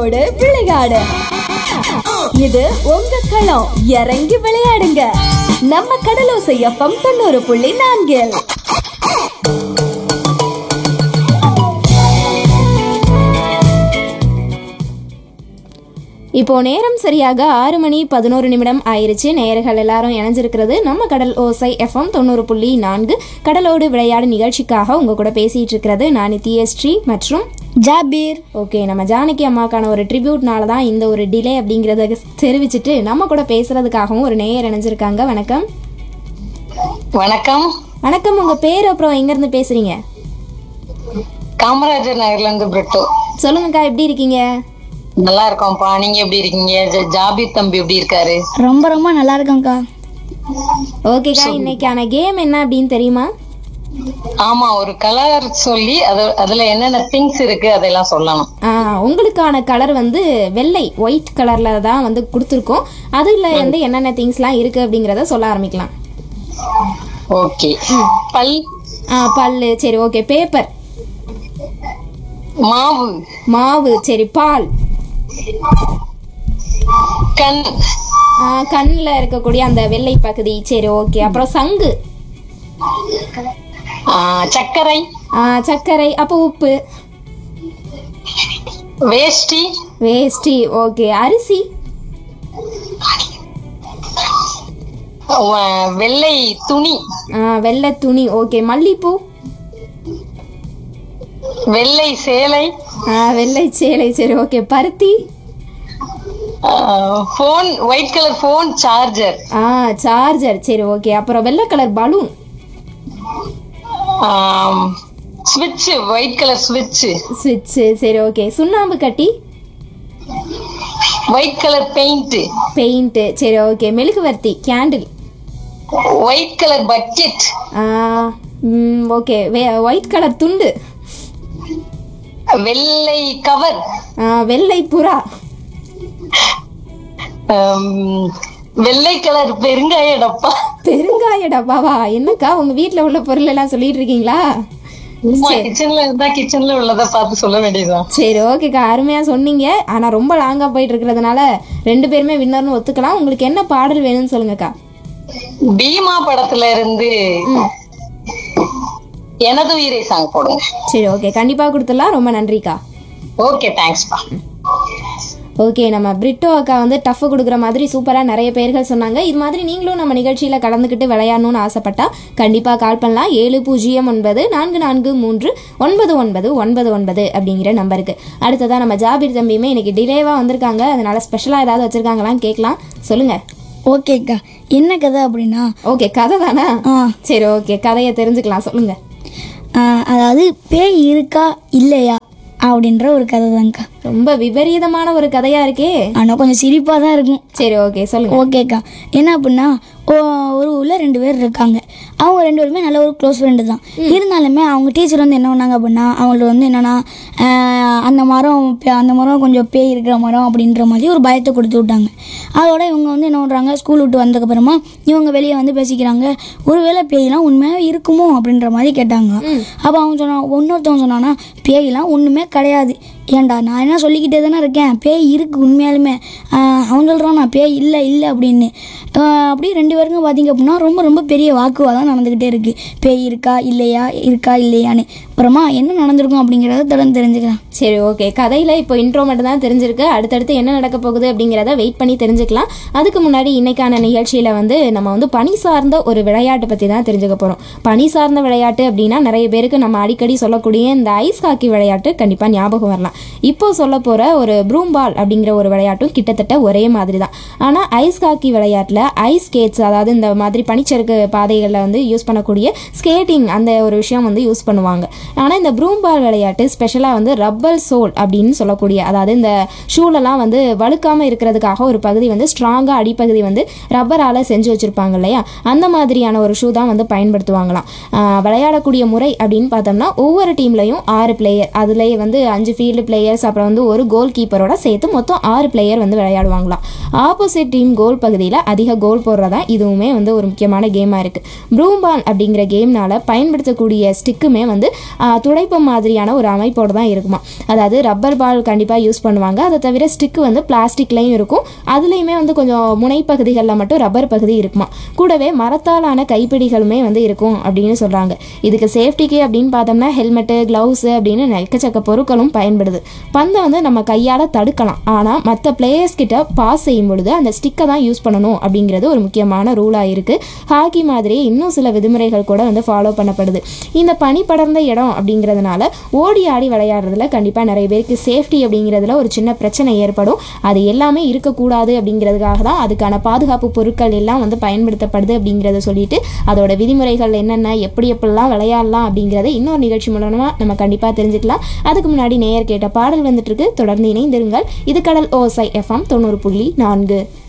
கடலோடு விளையாடு இது உங்க களம் இறங்கி விளையாடுங்க நம்ம கடலோசை எஃப்எம் தொண்ணூறு புள்ளி நான்கில் இப்போ நேரம் சரியாக ஆறு மணி பதினோரு நிமிடம் ஆயிருச்சு நேயர்கள் எல்லாரும் இணைஞ்சிருக்கிறது நம்ம கடல் ஓசை எஃப்எம் தொண்ணூறு புள்ளி நான்கு கடலோடு விளையாடு நிகழ்ச்சிக்காக உங்க கூட பேசிட்டு இருக்கிறது நான் நித்யஸ்ரீ மற்றும் ஜாபீர் ஓகே நம்ம ஜானகி அம்மாக்கான ஒரு ட்ரிபியூட்னால தான் இந்த ஒரு டிலே அப்படிங்கிறத தெரிவிச்சுட்டு நம்ம கூட பேசுறதுக்காகவும் ஒரு நேயர் இணைஞ்சிருக்காங்க வணக்கம் வணக்கம் வணக்கம் உங்க பேர் அப்புறம் எங்க இருந்து பேசுறீங்க காமராஜர் நகர்ல இருந்து பிரிட்டோ சொல்லுங்கக்கா எப்படி இருக்கீங்க நல்லா இருக்கோம்ப்பா நீங்க எப்படி இருக்கீங்க ஜ- ஜாபீர் தம்பி எப்படி இருக்காரு ரொம்ப ரொம்ப நல்லா இருக்கேங்க்கா ஓகேக்கா இன்னைக்கான கேம் என்ன அப்படின்னு தெரியுமா ஆமா ஒரு கலர் சொல்லி அது அதுல என்னென்ன திங்ஸ் இருக்கு அதெல்லாம் சொல்லணும் ஆ, உங்களுக்கான கலர் வந்து வெள்ளை ஒயிட் கலர்ல தான் வந்து கொடுத்துருக்கோம் அதுல வந்து என்னென்ன திங்ஸ்லாம் இருக்கு அப்படிங்கிறத சொல்ல ஆரம்பிக்கலாம் ஓகே பல் ஆ, பல்லு சரி ஓகே பேப்பர் மாவு மாவு சரி பால் கண் கண்ணில் இருக்கக்கூடிய அந்த வெள்ளை பகுதி சரி ஓகே அப்புறம் சங்கு ஆ, சர்க்கரை ஆ, சர்க்கரை அப்போ உப்பு வேஷ்டி வேஷ்டி ஓகே அரிசி வ- வெள்ளை துணி ஆ, வெள்ளை துணி ஓகே மல்லிப்பூ வெள்ளை சேலை ஆ, வெள்ளை சேலை சரி ஓகே பருத்தி phone white colour phone charger ஆ சார்ஜர் சரி ஓகே அப்புறம் வெள்ளை கலர் பலூன் ஸ்விட்ச் ஒயிட் கலர் ஸ்விட்ச் ஸ்விட்சு சரி ஓகே சுண்ணாம்பு கட்டி ஒயிட் கலர் பெயிண்ட் பெயிண்ட்டு சரி ஓகே மெழுகுவர்த்தி candle white colour bucket okay white colour துண்டு வெள்ளை கவர் ஆ, வெள்ளை புறா வெள்ளை கலர் பெருங்காய டப்பா பெருங்காய டப்பாவா என்னக்கா உங்க வீட்ல உள்ள பொருள் எல்லாம் சொல்லிட்டு இருக்கீங்களா கிச்சன்ல இருந்தா கிச்சன்ல உள்ளத பார்த்து சொல்ல வேண்டியதுதான் சரி ஓகேக்கா அருமையா சொன்னீங்க ஆனா ரொம்ப லாங்கா போயிட்டு இருக்கிறதுனால ரெண்டு பேருமே வின்னர்னு ஒத்துக்கலாம் உங்களுக்கு என்ன பாடல் வேணும்னு சொல்லுங்கக்கா பீமா படத்துல இருந்து எனது உயிரை சாங் போடுங்க சரி ஓகே கண்டிப்பா கொடுத்துடலாம் ரொம்ப நன்றிக்கா ஓகே தேங்க்ஸ்ப்பா ஓகே நம்ம பிரிட்டோ அக்கா வந்து டஃப் கொடுக்குற மாதிரி சூப்பராக நிறைய பேர்கள் சொன்னாங்க இது மாதிரி நீங்களும் நம்ம நிகழ்ச்சியில் கலந்துக்கிட்டு விளையாடணும்னு ஆசைப்பட்டா கண்டிப்பாக கால் பண்ணலாம் ஏழு பூஜ்ஜியம் ஒன்பது நான்கு நான்கு மூன்று ஒன்பது ஒன்பது ஒன்பது ஒன்பது அப்படிங்கிற நம்பருக்கு அடுத்ததாக நம்ம ஜாபீர் தம்பியுமே இன்னைக்கு டிலேவாக வந்திருக்காங்க அதனால ஸ்பெஷலாக ஏதாவது வச்சுருக்காங்களான்னு கேட்கலாம் சொல்லுங்கள் ஓகேக்கா என்ன கதை அப்படின்னா ஓகே கதை தானே ஆ சரி ஓகே கதையை தெரிஞ்சுக்கலாம் சொல்லுங்கள் ஆ, அதாவது பேய் இருக்கா இல்லையா அப்படின்ற ஒரு கதை தாங்க்கா ரொம்ப விபரீதமான ஒரு கதையாக இருக்கே ஆனால் கொஞ்சம் சிரிப்பாக தான் இருக்கும் சரி ஓகே சொல்லுங்கள் ஓகேக்கா என்ன அப்படின்னா ஓ- ஒரு ஊரில் ரெண்டு பேர் இருக்காங்க அவங்க ரெண்டு பேருமே நல்ல ஒரு க்ளோஸ் ஃப்ரெண்டு தான் இருந்தாலுமே அவங்க டீச்சர் வந்து என்ன பண்ணாங்க அப்படின்னா அவங்களுக்கு வந்து என்னென்னா அந்த மரம் பே- அந்த மரம் கொஞ்சம் பேய் இருக்கிற மரம் அப்படின்ற மாதிரி ஒரு பயத்தை கொடுத்து விட்டாங்க அதோட இவங்க வந்து என்ன பண்ணுறாங்க ஸ்கூல் விட்டு வந்ததுக்கப்புறமா இவங்க வெளியே வந்து பேசிக்கிறாங்க ஒருவேளை பேயெல்லாம் உண்மையாகவே இருக்குமோ அப்படின்ற மாதிரி கேட்டாங்க அப்போ அவங்க சொன்னாங்க இன்னொருத்தவங்க சொன்னான்னா பேயெல்லாம் ஒன்றுமே கிடையாது ஏன்டா நான் என்ன சொல்லிக்கிட்டே தானே இருக்கேன் பேய் இருக்கு உண்மையாலுமே ஆஹ் அவன் சொல்கிறான் நான் பேய் இல்லை இல்லை அப்படின்னு ஆஹ் அப்படியே ரெண்டு பேருக்கும் பார்த்தீங்க அப்படின்னா ரொம்ப ரொம்ப பெரிய வாக்குவாதம் நடந்துக்கிட்டே இருக்குது பேய் இருக்கா இல்லையா இருக்கா இல்லையான்னு அப்புறமா என்ன நடந்திருக்கும் அப்படிங்கிறத தொடர்ந்து தெரிஞ்சுக்கலாம் சரி ஓகே கதையில் இப்போ இன்ட்ரோ மட்டும் தான் தெரிஞ்சிருக்கு அடுத்தடுத்து என்ன நடக்க போகுது அப்படிங்கிறத வெயிட் பண்ணி தெரிஞ்சுக்கலாம் அதுக்கு முன்னாடி இன்னைக்கான நிகழ்ச்சியில் வந்து நம்ம வந்து பனி சார்ந்த ஒரு விளையாட்டை பற்றி தான் தெரிஞ்சுக்க போகிறோம் பனி சார்ந்த விளையாட்டு அப்படின்னா நிறைய பேருக்கு நம்ம அடிக்கடி சொல்லக்கூடிய இந்த ஐஸ் ஹாக்கி விளையாட்டு கண்டிப்பாக ஞாபகம் வரலாம் இப்போ சொல்ல போகிற ஒரு ப்ரூம் பால் அப்படிங்கிற ஒரு விளையாட்டும் கிட்டத்தட்ட ஒரே மாதிரி தான் ஆனால் ஐஸ் ஹாக்கி விளையாட்டில் ஐஸ் ஸ்கேட்ஸ் அதாவது இந்த மாதிரி பனிச்சறுக்கு பாதைகளில் வந்து யூஸ் பண்ணக்கூடிய ஸ்கேட்டிங் அந்த ஒரு விஷயம் வந்து யூஸ் பண்ணுவாங்க ஆனால் இந்த ப்ரூம் பால் விளையாட்டு ஸ்பெஷலாக வந்து ரப்பர் சோல் அப்படின்னு சொல்லக்கூடிய அதாவது இந்த ஷூலெல்லாம் வந்து வழுக்காமல் இருக்கிறதுக்காக ஒரு பகுதி வந்து ஸ்ட்ராங்காக அடிப்பகுதி வந்து ரப்பரால் செஞ்சு வச்சுருப்பாங்க இல்லையா அந்த மாதிரியான ஒரு ஷூ தான் வந்து பயன்படுத்துவாங்களாம் ஆஹ் விளையாடக்கூடிய முறை அப்படின்னு பார்த்தோம்னா ஒவ்வொரு டீம்லையும் ஆறு பிளேயர் அதுலேயே வந்து அஞ்சு ஃபீல்டு பிளேயர்ஸ் அப்புறம் வந்து ஒரு கோல் கீப்பரோட சேர்த்து மொத்தம் ஆறு பிளேயர் வந்து விளையாடுவாங்களாம் ஆப்போசிட் டீம் கோல் பகுதியில் அதிக அதிக கோல் போடுறதா இதுவுமே வந்து ஒரு முக்கியமான கேமாக இருக்குது ப்ரூம் பால் அப்படிங்கிற கேம்னால பயன்படுத்தக்கூடிய ஸ்டிக்குமே வந்து ஆ, துடைப்பம் மாதிரியான ஒரு அமைப்போடு தான் இருக்குமா அதாவது ரப்பர் பால் கண்டிப்பாக யூஸ் பண்ணுவாங்க அதை தவிர ஸ்டிக்கு வந்து பிளாஸ்டிக்லேயும் இருக்கும் அதுலேயுமே வந்து கொஞ்சம் முனைப்பகுதிகளில் மட்டும் ரப்பர் பகுதி இருக்குமா கூடவே மரத்தாலான கைப்பிடிகளுமே வந்து இருக்கும் அப்படின்னு சொல்கிறாங்க இதுக்கு சேஃப்டிக்கு அப்படின்னு பார்த்தோம்னா ஹெல்மெட்டு க்ளவுஸு அப்படின்னு எக்கச்சக்க பொருட்களும் பயன்படுது பந்தை வந்து நம்ம கையால் தடுக்கலாம் ஆனால் மற்ற பிளேயர்ஸ் கிட்ட பாஸ் செய்யும் பொழுது அந்த ஸ்டிக்கை தான் யூஸ் பண்ணணும் அப்படிங்கிறது ஒரு முக்கியமான ரூலாக இருக்குது ஹாக்கி மாதிரி இன்னும் சில விதிமுறைகள் கூட வந்து ஃபாலோ பண்ணப்படுது இந்த பனி படர்ந்த இடம் அப்படிங்கிறதுனால ஓடி ஆடி விளையாடுறதுல கண்டிப்பாக நிறைய பேருக்கு சேஃப்டி அப்படிங்கிறதுல ஒரு சின்ன பிரச்சனை ஏற்படும் அது எல்லாமே இருக்கக்கூடாது அப்படிங்கிறதுக்காக தான் அதுக்கான பாதுகாப்பு பொருட்கள் எல்லாம் வந்து பயன்படுத்தப்படுது அப்படிங்கிறத சொல்லிட்டு அதோட விதிமுறைகள் என்னென்ன எப்படி எப்படிலாம் விளையாடலாம் அப்படிங்கிறத இன்னொரு நிகழ்ச்சி மூலமாக நம்ம கண்டிப்பாக தெரிஞ்சுக்கலாம் அதுக்கு முன்னாடி நேயர் கேட்ட பாடல் வந்துட்டு இருக்கு தொடர்ந்து இணைந்திருங்கள் இது கடல் ஓசை எஃப்எம் தொண்ணூறு புள்ளி நான்கு